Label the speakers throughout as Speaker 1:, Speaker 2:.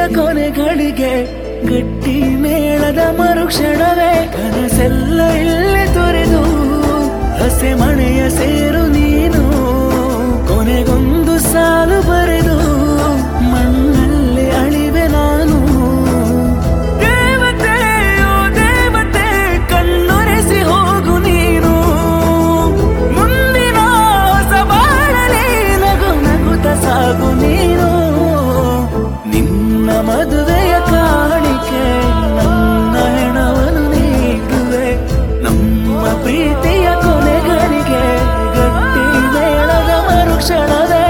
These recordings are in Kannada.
Speaker 1: ಕೊನೆಗಳಿಗೆ ಗಟ್ಟಿ ಮೇಳದ ಮರುಕ್ಷಣವೇ ಕನಸೆಲ್ಲ ಇಲ್ಲಿ ತೊರೆದು ಹಸೆ ಮನೆಯ ಸೇರು ನೀನು ಕೊನೆಗೊಂದು ಸಾಲು ಬರೆದು ಮಣ್ಣಲ್ಲಿ ಅಳಿವೆ ನಾನು ದೇವತೆಯೋ ದೇವತೆ ಕಣ್ಣೊರೆಸಿ ಹೋಗು ನೀನು ಮುಂದಿನ ಹೊಸ ಬಾಳಲಿ ನಗು ನಗುತ್ತ ಸಾಗು ನೀನು ನಿನ್ನ ಮದುವೆಯ ಕಾಣಿಕೆ ನನ್ನ ಹೆಣವನ್ನು ನೀಡುವೆ ನಮ್ಮ ಪ್ರೀತಿಯ ಕೊನೆಗಳಿಗೆ ಗಟ್ಟಿ ಮೇಳದ ಮರುಕ್ಷಣವೇ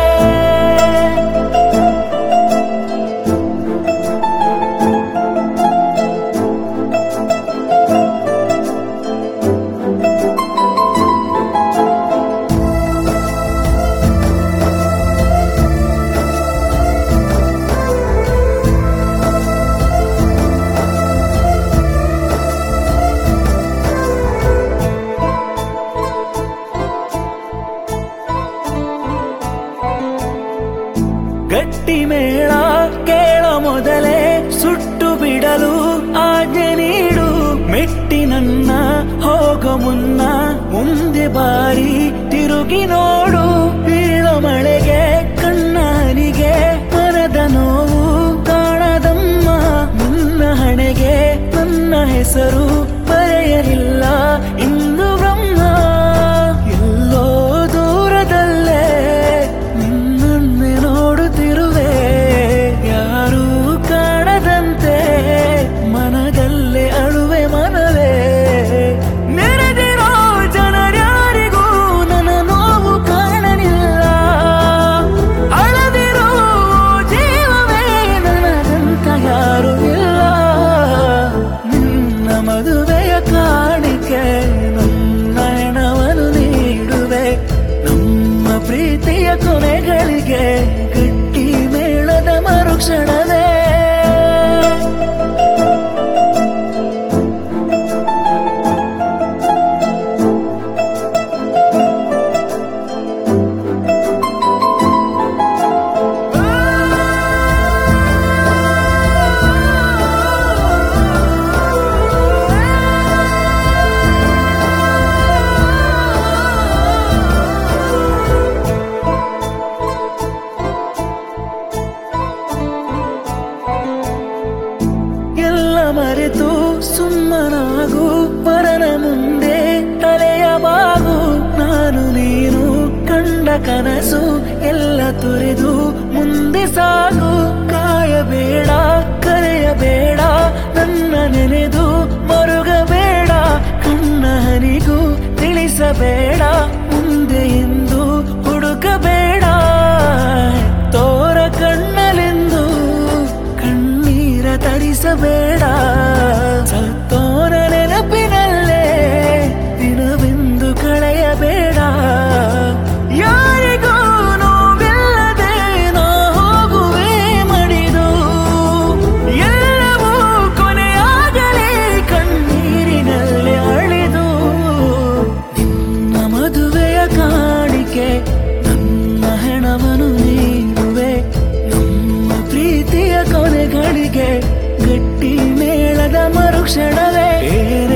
Speaker 1: ಗಟ್ಟಿ ಮೇಳ ಕೇಳ ಮೊದಲೇ ಸುಟ್ಟು ಬಿಡಲು ಆಜ್ಞೆ ನೀಡು ಮೆಟ್ಟಿ ನನ್ನ ಹೋಗ ಮುನ್ನ ಮುಂದೆ ಬಾರಿ ತಿರುಗಿ ನೋಡು ಬೀಳೋ ಮಳೆಗೆ ಕಣ್ಣನಿಗೆ ಮನದ ನೋವು ಕಾಣದಮ್ಮ ನಿನ್ನ ಹಣೆಗೆ ನನ್ನ ಹೆಸರು ಬರೆಯಲಿಲ್ಲ ಇಂದು ಬ್ರಹ್ಮ ಎಲ್ಲೋ ದೂರದಲ್ಲೇ ನಿನ್ನನ್ನೇ ನೋಡುತ್ತಿರುವೆ ಯಾರೂ ಕಾಣದಂತೆ ಮನದಲ್ಲೇ ಅಳುವೆ ಮನವೇ ನೆರೆದಿರೋ ಜನರ್ಯಾರಿಗೂ ನನ್ನ ನೋವು ಕಾಣಲಿಲ್ಲ ಅಳದಿರೋ ಜೀವವೇ ನನಗಂತ ಯಾರು ಇಲ್ಲ ನಿನ್ನ ಮದುವೆಯ ಕಾಣಿಕೆ ನನ್ನ ಹೆಣವನ್ನು ನೀಡುವೆ ನಮ್ಮ ಪ್ರೀತಿಯ ಕೊನೆಗಳಿಗೆ ಗಟ್ಟಿ ಮೇಳದ ಮರುಕ್ಷಣವೇ ಎಲ್ಲ ಮರೆತು ಸುಮ್ಮನಾಗು ಪರನ ಮುಂದೆ ತಲೆಯ ಬಾಗು ನಾನು ನೀನು ಕಂಡ ಕನಸು ಎಲ್ಲ ತೊರೆದು ಮುಂದೆ ಸಾಗು ಕಾಯಬೇಡ ಕರೆಯಬೇಡ ನನ್ನ ನೆನೆದು ಮರುಗಬೇಡ ಕಣ್ಣ ಹನಿಗೂ ತಿಳಿಸಬೇಡ ಮುಂದೆ ಎಂದು ಹುಡುಕಬೇಡ ತೋರ ಕಣ್ಣಲೆಂದು ಕಣ್ಣೀರ ತರಿಸಬೇಡ ಸತ್ತೋರ ನೆನಪಿನಲ್ಲೇ ದಿನವೆಂದು ಕಳೆಯಬೇಡ ಯಾರಿಗೂ ನೋವಿಲ್ಲದೆ ನಾ ಹೋಗುವೆ ಮಡಿದು ಎಲ್ಲವೂ ಕೊನೆಯಾಗಲೇ ಕಣ್ಣೀರಿನಲ್ಲಿ ಅಳಿದು ನಿನ್ನ ಮದುವೆಯ ಕಾಣಿಕೆ ನನ್ನ ಹೆಣವನ್ನು ನೀಡುವೆ ನಮ್ಮ ಪ್ರೀತಿಯ ಕೊನೆಗಳಿಗೆ ಗಟ್ಟಿ ಮೇಳದ ಮರುಕ್ಷಣವೇ ಬೇರೆ